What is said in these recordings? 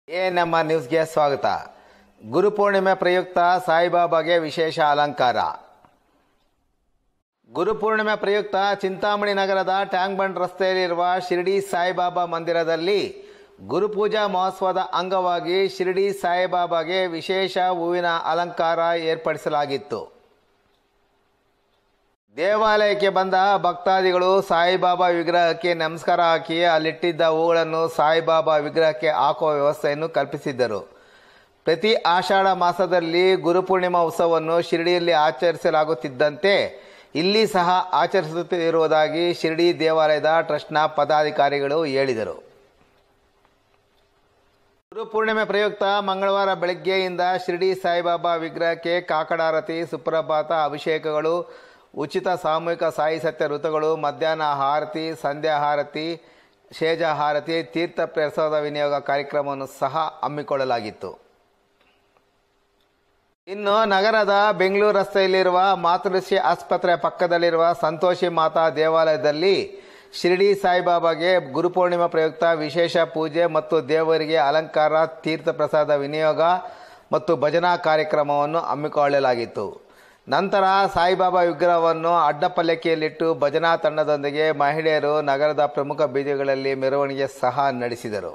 A ನಮ್ಮ ನ್ಯೂಸ್ಗೆ ಸ್ವಾಗತ ಗುರುಪೂರ್ಣಿಮೆ ಪ್ರಯುಕ್ತ ಸಾಯಿಬಾಬಾಗೆ ವಿಶೇಷ ಅಲಂಕಾರ ಗುರುಪೂರ್ಣಿಮೆ ಪ್ರಯುಕ್ತ ಚಿಂತಾಮಣಿ ನಗರದ ಟ್ಯಾಂಕ್ ಬಂಡ್ ರಸ್ತೆಯಲ್ಲಿರುವ ಶಿರ್ಡಿ ಸಾಯಿಬಾಬಾ ಮಂದಿರದಲ್ಲಿ ಗುರುಪೂಜಾ ಮಹೋತ್ಸವದ ಅಂಗವಾಗಿ ಶಿರ್ಡಿ ಸಾಯಿಬಾಬಾಗೆ ವಿಶೇಷ ಹೂವಿನ ಅಲಂಕಾರ ಏರ್ಪಡಿಸಲಾಗಿತ್ತು ದೇವಾಲಯಕ್ಕೆ ಬಂದ ಭಕ್ತಾದಿಗಳು ಸಾಯಿಬಾಬಾ ವಿಗ್ರಹಕ್ಕೆ ನಮಸ್ಕಾರ ಹಾಕಿ ಅಲ್ಲಿಟ್ಟಿದ್ದ ಹೂಗಳನ್ನು ಸಾಯಿಬಾಬಾ ವಿಗ್ರಹಕ್ಕೆ ಹಾಕುವ ವ್ಯವಸ್ಥೆಯನ್ನು ಕಲ್ಪಿಸಿದ್ದರು ಪ್ರತಿ ಆಷಾಢ ಮಾಸದಲ್ಲಿ ಗುರುಪೂರ್ಣಿಮಾ ಉತ್ಸವವನ್ನು ಶಿರಡಿಯಲ್ಲಿ ಆಚರಿಸಲಾಗುತ್ತಿದ್ದಂತೆ ಇಲ್ಲಿ ಸಹ ಆಚರಿಸುತ್ತಿರುವುದಾಗಿ ಶಿರಡಿ ದೇವಾಲಯದ ಟ್ರಸ್ಟ್ನ ಪದಾಧಿಕಾರಿಗಳು ಹೇಳಿದರು ಗುರುಪೂರ್ಣಿಮೆ ಪ್ರಯುಕ್ತ ಮಂಗಳವಾರ ಬೆಳಗ್ಗೆಯಿಂದ ಶಿರಡಿ ಸಾಯಿಬಾಬಾ ವಿಗ್ರಹಕ್ಕೆ ಕಾಕಡಾರತಿ ಸುಪ್ರಭಾತ ಅಭಿಷೇಕಗಳು ಉಚಿತ ಸಾಮೂಹಿಕ ಸಾಯಿ ಸತ್ಯ ಋತುಗಳು ಮಧ್ಯಾಹ್ನ ಹಾರತಿ ಸಂಧ್ಯಾ ಹಾರತಿ ಶೇಜ ಹಾರತಿ ತೀರ್ಥ ಪ್ರಸಾದ ವಿನಿಯೋಗ ಕಾರ್ಯಕ್ರಮವನ್ನು ಸಹ ಹಮ್ಮಿಕೊಳ್ಳಲಾಗಿತ್ತು ಇನ್ನು ನಗರದ ಬೆಂಗಳೂರು ರಸ್ತೆಯಲ್ಲಿರುವ ಮಾತೃಶ್ರೀ ಆಸ್ಪತ್ರೆ ಪಕ್ಕದಲ್ಲಿರುವ ಸಂತೋಷಿ ಮಾತಾ ದೇವಾಲಯದಲ್ಲಿ ಶಿರಡಿ ಸಾಯಿಬಾಬಾಗೆ ಗುರುಪೂರ್ಣಿಮಾ ಪ್ರಯುಕ್ತ ವಿಶೇಷ ಪೂಜೆ ಮತ್ತು ದೇವರಿಗೆ ಅಲಂಕಾರ ತೀರ್ಥ ಪ್ರಸಾದ ವಿನಿಯೋಗ ಮತ್ತು ಭಜನಾ ಕಾರ್ಯಕ್ರಮವನ್ನು ಹಮ್ಮಿಕೊಳ್ಳಲಾಗಿತ್ತು ನಂತರ ಸಾಯಿಬಾಬಾ ವಿಗ್ರಹವನ್ನು ಅಡ್ಡಪಲ್ಲಕ್ಕಿಯಲ್ಲಿಟ್ಟು ಭಜನಾ ತಂಡದೊಂದಿಗೆ ಮಹಿಳೆಯರು ನಗರದ ಪ್ರಮುಖ ಬೀದಿಗಳಲ್ಲಿ ಮೆರವಣಿಗೆ ಸಹ ನಡೆಸಿದರು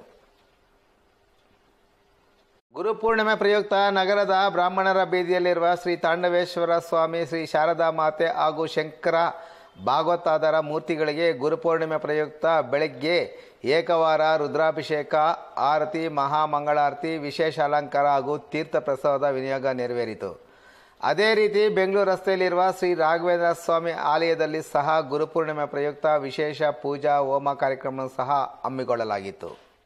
ಗುರುಪೂರ್ಣಿಮೆ ಪ್ರಯುಕ್ತ ನಗರದ ಬ್ರಾಹ್ಮಣರ ಬೀದಿಯಲ್ಲಿರುವ ಶ್ರೀ ತಾಂಡವೇಶ್ವರ ಸ್ವಾಮಿ ಶ್ರೀ ಶಾರದಾ ಮಾತೆ ಹಾಗೂ ಶಂಕರ ಭಾಗವತಾದರ ಮೂರ್ತಿಗಳಿಗೆ ಗುರುಪೂರ್ಣಿಮೆ ಪ್ರಯುಕ್ತ ಬೆಳಗ್ಗೆ ಏಕವಾರ ರುದ್ರಾಭಿಷೇಕ ಆರತಿ ಮಹಾಮಂಗಳಾರತಿ ವಿಶೇಷ ಅಲಂಕಾರ ಹಾಗೂ ತೀರ್ಥ ಪ್ರಸಾದ ವಿನಿಯೋಗ ನೆರವೇರಿತು ಅದೇ ರೀತಿ ಬೆಂಗಳೂರು ರಸ್ತೆಯಲ್ಲಿರುವ ಶ್ರೀ ರಾಘವೇಂದ್ರ ಸ್ವಾಮಿ ಆಲಯದಲ್ಲಿ ಸಹ ಗುರುಪೂರ್ಣಿಮೆ ಪ್ರಯುಕ್ತ ವಿಶೇಷ ಪೂಜಾ ಹೋಮ ಕಾರ್ಯಕ್ರಮ ಸಹ ಹಮ್ಮಿಕೊಳ್ಳಲಾಗಿತ್ತು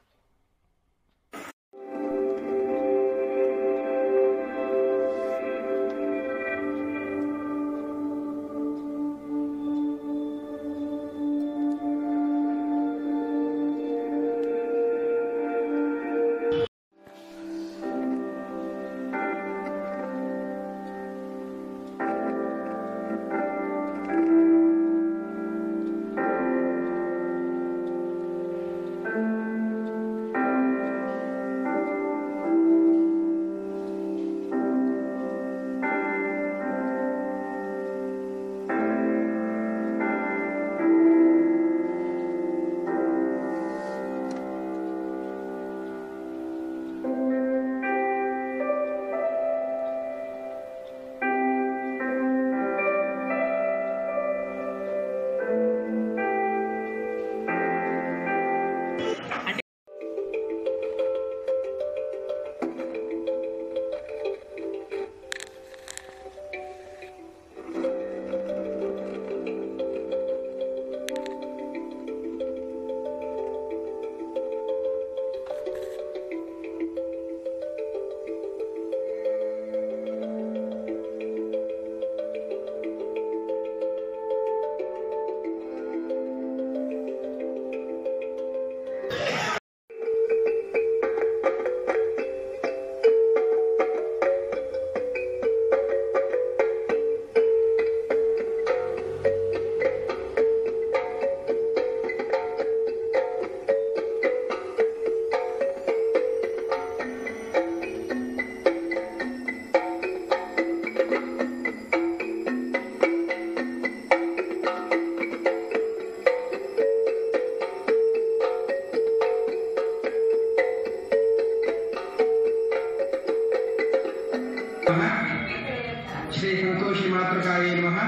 ಶ್ರೀ ಸಂತೋಷಿ ಮಾತೃಕಾಯೇ ನಮಃ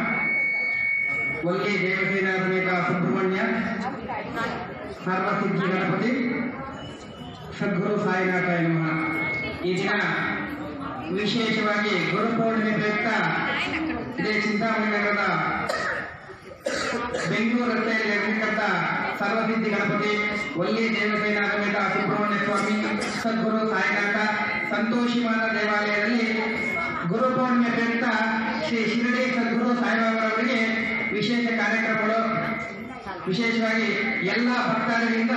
ಒಲ್ಲೆ ದೇವಸೇನಾ ಸಮೇತ ಸುಬ್ರಹ್ಮಣ್ಯ ಸರ್ವಸಿದ್ಧಿ ಗಣಪತಿ ಸದ್ಗುರು ಸಾಯಿನಾಥಾಯ ನಮಃ ಈ ದಿನ ವಿಶೇಷವಾಗಿ ಗುರುಪೌರ್ಣಿಮೆ ಪ್ರಯುಕ್ತ ಇದೇ ಚಿಂತಾಮಣಿ ನಗರದ ಬೆಂಗಳೂರು ರಸ್ತೆಯಲ್ಲಿ ನಿರ್ಮಿತಕ್ಕಂಥ ಸರ್ವಸಿದ್ಧಿ ಗಣಪತಿ ಒಲ್ಲಿ ದೇವಸೇನಾ ಸಮೇತ ಸುಬ್ರಹ್ಮಣ್ಯ ಸ್ವಾಮಿ ಸದ್ಗುರು ಸಾಯಿನಾಥ ಸಂತೋಷಿಮಾನ ದೇವಾಲಯದಲ್ಲಿ ಗುರುಪೌರ್ಣಿಮೆ ಪ್ರಯುಕ್ತ ಶ್ರೀ ಶಿರಡಿ ಸದ್ಗುರು ಸಾಯಿಬಾಬಾರವರಿಗೆ ವಿಶೇಷ ಕಾರ್ಯಕ್ರಮಗಳು ವಿಶೇಷವಾಗಿ ಎಲ್ಲ ಭಕ್ತಾದಿಗಳಿಂದ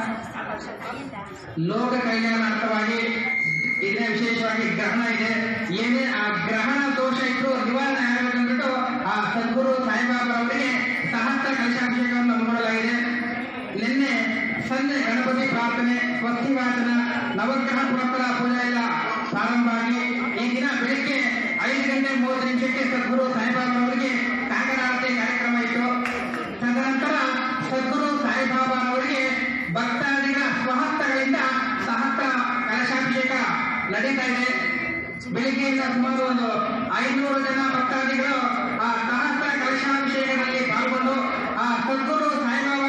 ಲೋಕ ಕಲ್ಯಾಣಾರ್ಥವಾಗಿ ಇದನ್ನೇ ವಿಶೇಷವಾಗಿ ಗ್ರಹಣ ಇದೆ ಏನೇ ಆ ಗ್ರಹಣ ದೋಷ ಇದ್ದು ನಿವಾರಣೆ ಆಗಬೇಕಂದ್ಬಿಟ್ಟು ಆ ಸದ್ಗುರು ಸಾಯಿಬಾಬಾ ಅವರಿಗೆ ಸಹಸ್ರ ಕಲಶಾಭಿಷೇಕವನ್ನು ಹಮ್ಮಿಕೊಳ್ಳಲಾಗಿದೆ ನಿನ್ನೆ ಸಂಜೆ ಗಣಪತಿ ಪ್ರಾರ್ಥನೆ ಸ್ವಸ್ತಿ ವಾಚನ ನವಗ್ರಹ ಪುರಸ್ಕಾರ ಪೂಜೆ ಎಲ್ಲ ಪ್ರಾರಂಭ ಆಗಿ ಈ ದಿನ ಬೆಳಿಗ್ಗೆ ಐದು ಗಂಟೆ ಮೂವತ್ತು ನಿಮಿಷಕ್ಕೆ ಸದ್ಗುರು ಸಾಯಿಬಾಬಾ ಅವರಿಗೆ ಕಾಕಡಾರತಿ ಕಾರ್ಯಕ್ರಮ ಇತ್ತು ತದನಂತರ ಸದ್ಗುರು ಸಾಯಿಬಾಬಾ ಅವರಿಗೆ ಭಕ್ತಾದಿಗಳ ಸ್ವಹಸ್ತಗಳಿಂದ ಸಹಸ್ರ ಕಲಶಾಭಿಷೇಕ ನಡೀತಾ ಇದೆ ಬೆಳಿಗ್ಗೆಯಿಂದ ಸುಮಾರು ಒಂದು ಐನೂರು ಜನ ಭಕ್ತಾದಿಗಳು ಆ ಸಹಸ್ರ ಕಲಶಾಭಿಷೇಕದಲ್ಲಿ ಪಾಲ್ಗೊಂಡು ಆ ಸದ್ಗುರು ಸಾಯಿಬಾಬಾ